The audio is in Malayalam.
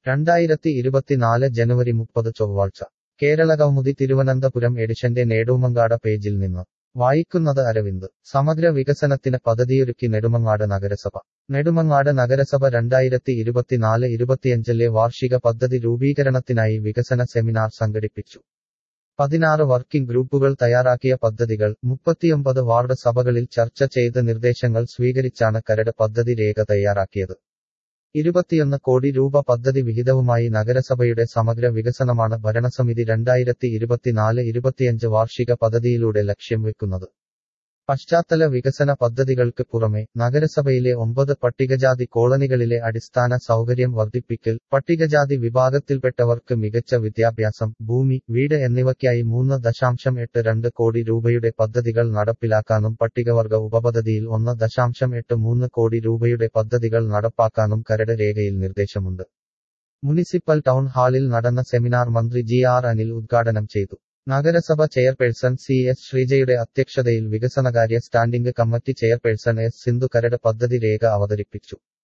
രണ്ടായിരത്തി ഇരുപത്തിനാല് ജനുവരി മുപ്പത് ചൊവ്വാഴ്ച കേരള കൗമുദി തിരുവനന്തപുരം എഡിഷന്റെ നേടൂമങ്ങാട് പേജിൽ നിന്ന് വായിക്കുന്നത് അരവിന്ദ് സമഗ്ര വികസനത്തിന് പദ്ധതിയൊരുക്കി നെടുമങ്ങാട് നഗരസഭ നെടുമങ്ങാട് നഗരസഭ രണ്ടായിരത്തി ഇരുപത്തിനാല് ഇരുപത്തിയഞ്ചിലെ വാർഷിക പദ്ധതി രൂപീകരണത്തിനായി വികസന സെമിനാർ സംഘടിപ്പിച്ചു പതിനാറ് വർക്കിംഗ് ഗ്രൂപ്പുകൾ തയ്യാറാക്കിയ പദ്ധതികൾ മുപ്പത്തിയൊമ്പത് വാർഡ് സഭകളിൽ ചർച്ച ചെയ്ത് നിർദ്ദേശങ്ങൾ സ്വീകരിച്ചാണ് കരട് പദ്ധതി രേഖ തയ്യാറാക്കിയത് ഇരുപത്തിയൊന്ന് കോടി രൂപ പദ്ധതി വിഹിതവുമായി നഗരസഭയുടെ സമഗ്ര വികസനമാണ് ഭരണസമിതി രണ്ടായിരത്തി ഇരുപത്തിനാല് ഇരുപത്തിയഞ്ച് വാർഷിക പദ്ധതിയിലൂടെ ലക്ഷ്യം വെക്കുന്നത് പശ്ചാത്തല വികസന പദ്ധതികൾക്ക് പുറമെ നഗരസഭയിലെ ഒമ്പത് പട്ടികജാതി കോളനികളിലെ അടിസ്ഥാന സൗകര്യം വർദ്ധിപ്പിക്കൽ പട്ടികജാതി വിഭാഗത്തിൽപ്പെട്ടവർക്ക് മികച്ച വിദ്യാഭ്യാസം ഭൂമി വീട് എന്നിവയ്ക്കായി മൂന്ന് ദശാംശം എട്ട് രണ്ട് കോടി രൂപയുടെ പദ്ധതികൾ നടപ്പിലാക്കാനും പട്ടികവർഗ ഉപപദ്ധതിയിൽ ഒന്ന് ദശാംശം എട്ട് മൂന്ന് കോടി രൂപയുടെ പദ്ധതികൾ നടപ്പാക്കാനും കരട് രേഖയിൽ നിർദ്ദേശമുണ്ട് മുനിസിപ്പൽ ടൗൺ ഹാളിൽ നടന്ന സെമിനാർ മന്ത്രി ജി ആർ അനിൽ ഉദ്ഘാടനം ചെയ്തു നഗരസഭ ചെയർപേഴ്സൺ സി എസ് ശ്രീജയുടെ അധ്യക്ഷതയിൽ വികസനകാര്യ standing committee chairperson S Sindhu കരട് പദ്ധതി രേഖ അവതരിപ്പിച്ചു